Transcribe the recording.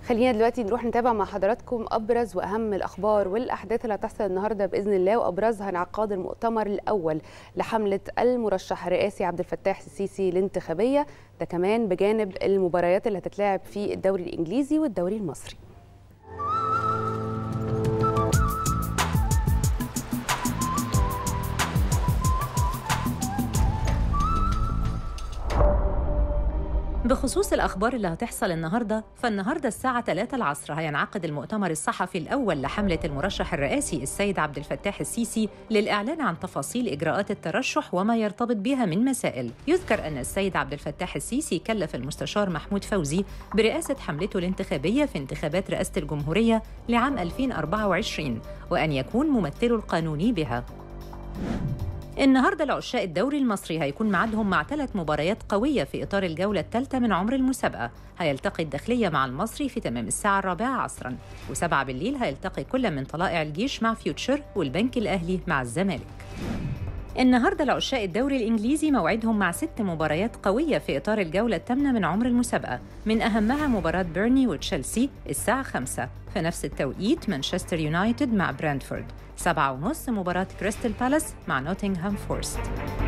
خلينا دلوقتي نروح نتابع مع حضراتكم ابرز واهم الاخبار والاحداث اللي هتحصل النهارده باذن الله وابرزها انعقاد المؤتمر الاول لحمله المرشح الرئاسي عبد الفتاح السيسي الانتخابيه ده كمان بجانب المباريات اللي هتتلعب في الدوري الانجليزي والدوري المصري بخصوص الأخبار اللي هتحصل النهاردة فالنهاردة الساعة 3 العصر هينعقد المؤتمر الصحفي الأول لحملة المرشح الرئاسي السيد عبد الفتاح السيسي للإعلان عن تفاصيل إجراءات الترشح وما يرتبط بها من مسائل يذكر أن السيد عبد الفتاح السيسي كلف المستشار محمود فوزي برئاسة حملته الانتخابية في انتخابات رئاسة الجمهورية لعام 2024 وأن يكون ممثله القانوني بها النهارده العشاق الدوري المصري هيكون معادهم مع ثلاث مباريات قويه في اطار الجوله الثالثه من عمر المسابقه هيلتقي الداخليه مع المصري في تمام الساعه الرابعه عصرا وسبعة بالليل هيلتقي كل من طلائع الجيش مع فيوتشر والبنك الاهلي مع الزمالك النهارده العشاق الدوري الانجليزي موعدهم مع ست مباريات قويه في اطار الجوله الثامنه من عمر المسابقه من اهمها مباراه بيرني وتشيلسي الساعه 5 في نفس التوقيت مانشستر يونايتد مع برانتفورد سبعة ونص مباراة كريستال بالاس مع نوتنغهام فورست